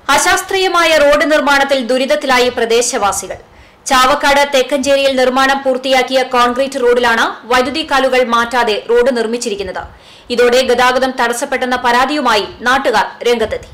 അശാസ്ത്രീയമായ റോഡ് നിർമ്മാണത്തിൽ ദുരിതത്തിലായി പ്രദേശവാസികൾ ചാവക്കാട് തെക്കഞ്ചേരിയിൽ നിർമ്മാണം പൂർത്തിയാക്കിയ കോൺക്രീറ്റ് റോഡിലാണ് വൈദ്യുതി കാലുകൾ മാറ്റാതെ റോഡ് നിർമ്മിച്ചിരിക്കുന്നത് ഇതോടെ ഗതാഗതം തടസ്സപ്പെട്ടെന്ന പരാതിയുമായി നാട്ടുകാർ രംഗത്തെത്തി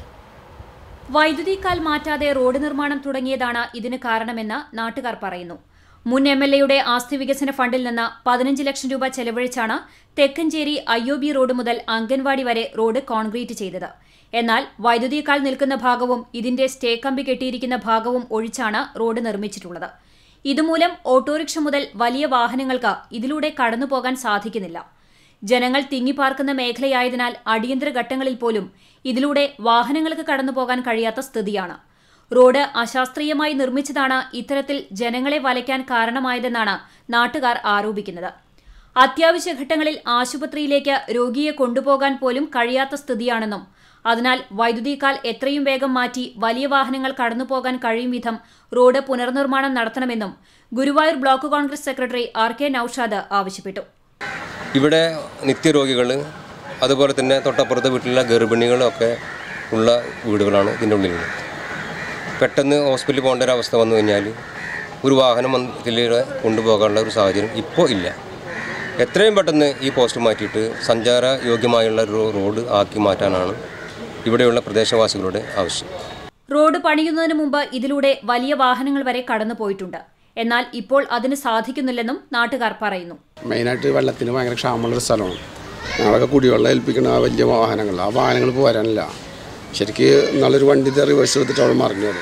വൈദ്യുതി കാൽ മാറ്റാതെ റോഡ് നിർമ്മാണം തുടങ്ങിയതാണ് ഇതിന് കാരണമെന്ന് നാട്ടുകാർ പറയുന്നു മുൻ എം എൽ എയുടെ ആസ്തി വികസന ഫണ്ടിൽ നിന്ന് പതിനഞ്ച് ലക്ഷം രൂപ ചെലവഴിച്ചാണ് Thekkancheri I O B road മുതൽ അംഗൻവാടി വരെ റോഡ് കോൺക്രീറ്റ് ചെയ്തത് എന്നാൽ വൈദ്യുതി കാൽ നിൽക്കുന്ന ഭാഗവും ഇതിന്റെ സ്റ്റേ കമ്പി കെട്ടിയിരിക്കുന്ന ഭാഗവും ഒഴിച്ചാണ് റോഡ് നിർമ്മിച്ചിട്ടുള്ളത് ഇതുമൂലം ഓട്ടോറിക്ഷ മുതൽ വലിയ വാഹനങ്ങൾക്ക് ഇതിലൂടെ കടന്നുപോകാൻ സാധിക്കുന്നില്ല ജനങ്ങൾ തിങ്ങിപ്പാർക്കുന്ന മേഖലയായതിനാൽ അടിയന്തര ഘട്ടങ്ങളിൽ പോലും ഇതിലൂടെ വാഹനങ്ങൾക്ക് കടന്നുപോകാൻ കഴിയാത്ത സ്ഥിതിയാണ് റോഡ് അശാസ്ത്രീയമായി നിർമ്മിച്ചതാണ് ഇത്തരത്തിൽ ജനങ്ങളെ വലയ്ക്കാൻ കാരണമായതെന്നാണ് നാട്ടുകാർ ആരോപിക്കുന്നത് അത്യാവശ്യ ഘട്ടങ്ങളിൽ ആശുപത്രിയിലേക്ക് രോഗിയെ കൊണ്ടുപോകാൻ പോലും കഴിയാത്ത സ്ഥിതിയാണെന്നും അതിനാൽ വൈദ്യുതിക്കാൽ എത്രയും വേഗം മാറ്റി വലിയ വാഹനങ്ങൾ കടന്നുപോകാൻ കഴിയും വിധം റോഡ് പുനർനിർമ്മാണം നടത്തണമെന്നും Guruvayur block Congress secretary R K Naushad ആവശ്യപ്പെട്ടു ഇവിടെ നിത്യരോഗികൾ അതുപോലെ തന്നെ തൊട്ടപ്പുറത്തെ വീട്ടിലുള്ള ഗർഭിണികളൊക്കെ ഉള്ള വീടുകളാണ് ഇതിൻ്റെ ഉള്ളിലുള്ളത് പെട്ടെന്ന് ഹോസ്പിറ്റലിൽ പോകേണ്ട ഒരു അവസ്ഥ വന്നു കഴിഞ്ഞാൽ ഒരു വാഹനം വന്ന് ഇതിലൂടെ കൊണ്ടുപോകാനുള്ള ഒരു സാഹചര്യം ഇപ്പോൾ ഇല്ല എത്രയും പെട്ടെന്ന് ഈ പോസ്റ്റ് മാറ്റിയിട്ട് സഞ്ചാര യോഗ്യമായുള്ള ഒരു റോഡ് ആക്കി മാറ്റാനാണ് ഇവിടെയുള്ള പ്രദേശവാസികളുടെ ആവശ്യം റോഡ് പണിയുന്നതിന് മുമ്പ് ഇതിലൂടെ വലിയ വാഹനങ്ങൾ വരെ കടന്നുപോയിട്ടുണ്ട് എന്നാൽ ഇപ്പോൾ അതിന് സാധിക്കുന്നില്ലെന്നും നാട്ടുകാർ പറയുന്നു മെയിനായിട്ട് വെള്ളത്തിന് ഭയങ്കര ക്ഷാമമുള്ളൊരു സ്ഥലമാണ് ഞങ്ങളൊക്കെ കുടിവെള്ളം ഏൽപ്പിക്കുന്ന ആ വലിയ വാഹനങ്ങൾ ആ വാഹനങ്ങൾ ഇപ്പോൾ വരാനില്ല ശരിക്ക് നല്ലൊരു വണ്ടി ഇത് റിവേഴ്സ് എടുത്തിട്ട് അവിടെ മറിഞ്ഞത്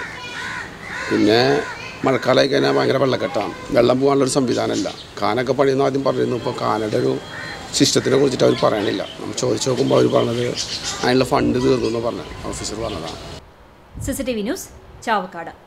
പിന്നെ മഴക്കാലമായി കഴിഞ്ഞാൽ ഭയങ്കര വെള്ളക്കെട്ടാണ് വെള്ളം പോകാനുള്ളൊരു സംവിധാനമില്ല കാനൊക്കെ പണിയുന്ന ആദ്യം പറഞ്ഞിരുന്നു ഇപ്പോൾ കാനയുടെ ഒരു സിസ്റ്റത്തിനെ കുറിച്ചിട്ട് അവർ പറയണില്ല നമ്മൾ ചോദിച്ചു നോക്കുമ്പോൾ അവർ പറഞ്ഞത് അതിനുള്ള ഫണ്ട് തീർന്നു എന്ന് പറഞ്ഞു ഓഫീസർ പറഞ്ഞതാണ് സിസിടിവി ന്യൂസ് ചാവക്കാട്